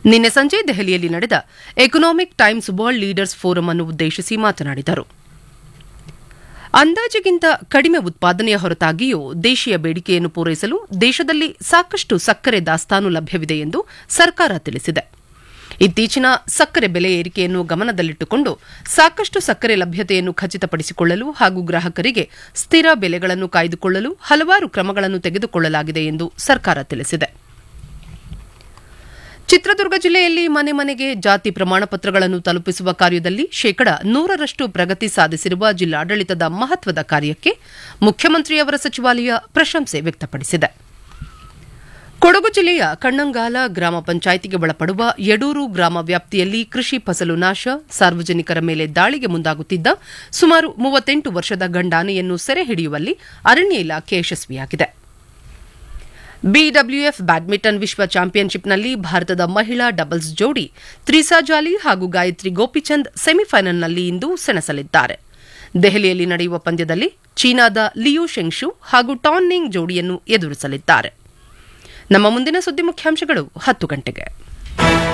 ನಿನ್ನೆ ಸಂಜೆ ದೆಹಲಿಯಲ್ಲಿ ನಡೆದ Economic Times World Leaders Forum ಅನ್ನು ಉದ್ದೇಶಿಸಿ ಮಾತನಾಡಿದರು ಅಂದಾಜಿಗಿಂತ ಕಡಿಮೆ ಉತ್ಪಾದನೆಯ ಹೊರತಾಗಿಯೂ ದೇಶೀಯ ಬೇಡಿಕೆಯನ್ನು ಪೂರೈಸಲು ದೇಶದಲ್ಲಿ ಸಾಕಷ್ಟು ಸಕ್ಕರೆ ದಾಸ್ತಾನು ಲಭ್ಯವಿದೆ ಎಂದು ಸರ್ಕಾರ ತಿಳಿಸಿದೆ ಇತ್ತೀಚಿನ ಸಕ್ಕರೆ ಬೆಲೆ ಏರಿಕೆಯನ್ನು ಗಮನದಲ್ಲಿಟ್ಟುಕೊಂಡು ಸಾಕಷ್ಟು ಸಕ್ಕರೆ ಲಭ್ಯತೆಯನ್ನು ಖಚಿತಪಡಿಸಿಕೊಳ್ಳಲು ಹಾಗೂ ಗ್ರಾಹಕರಿಗೆ ಸ್ಥಿರ ಬೆಲೆಗಳನ್ನು ಕಾಯ್ದುಕೊಳ್ಳಲು ಹಲವಾರು ಕ್ರಮಗಳನ್ನು ತೆಗೆದುಕೊಳ್ಳಲಾಗಿದೆ ಎಂದು ಸರ್ಕಾರ ತಿಳಿಸಿದೆ ಚಿತ್ರದುರ್ಗ ಜಿಲ್ಲೆಯಲ್ಲಿ ಮನೆ ಮನೆಗೆ ಜಾತಿ ಪ್ರಮಾಣ ಪತ್ರಗಳನ್ನು ತಲುಪಿಸುವ ಕಾರ್ಯದಲ್ಲಿ ಶೇಕಡ ನೂರರಷ್ಟು ಪ್ರಗತಿ ಸಾಧಿಸಿರುವ ಜಿಲ್ಲಾಡಳಿತದ ಮಹತ್ವದ ಕಾರ್ಯಕ್ಕೆ ಮುಖ್ಯಮಂತ್ರಿಯವರ ಸಚಿವಾಲಯ ಪ್ರಶಂಸೆ ವ್ಯಕ್ತಪಡಿಸಿದೆ ಕೊಡಗು ಜಿಲ್ಲೆಯ ಕಣ್ಣಂಗಾಲ ಗ್ರಾಮ ಪಂಚಾಯಿತಿಗೆ ಒಳಪಡುವ ಯಡೂರು ಗ್ರಾಮ ವ್ಯಾಪ್ತಿಯಲ್ಲಿ ಕೃಷಿ ಫಸಲು ನಾಶ ಸಾರ್ವಜನಿಕರ ಮೇಲೆ ದಾಳಿಗೆ ಮುಂದಾಗುತ್ತಿದ್ದ ಸುಮಾರು ಮೂವತ್ತೆಂಟು ವರ್ಷದ ಗಂಡಾನೆಯನ್ನು ಸೆರೆ ಹಿಡಿಯುವಲ್ಲಿ ಅರಣ್ಯ ಇಲಾಖೆ ಯಶಸ್ವಿಯಾಗಿದೆ ಬಿಡಬ್ಲ್ಯೂಎಫ್ ಬ್ಯಾಡ್ಮಿಂಟನ್ ವಿಶ್ವ ಚಾಂಪಿಯನ್ಶಿಪ್ನಲ್ಲಿ ಭಾರತದ ಮಹಿಳಾ ಡಬಲ್ಸ್ ಜೋಡಿ ತ್ರಿಸಾ ಜಾಲಿ ಹಾಗೂ ಗಾಯತ್ರಿ ಗೋಪಿಚಂದ್ ಸೆಮಿಫೈನಲ್ನಲ್ಲಿ ಇಂದು ಸೆಣಸಲಿದ್ದಾರೆ ದೆಹಲಿಯಲ್ಲಿ ನಡೆಯುವ ಪಂದ್ಯದಲ್ಲಿ ಚೀನಾದ ಲಿಯು ಶೆಂಗ್ಶು ಹಾಗೂ ಟಾನ್ ನಿಂಗ್ ಜೋಡಿಯನ್ನು ಎದುರಿಸಲಿದ್ದಾರೆ ನಮ್ಮ ಮುಂದಿನ ಸುದ್ದಿ ಮುಖ್ಯಾಂಶಗಳು ಹತ್ತು ಗಂಟೆಗೆ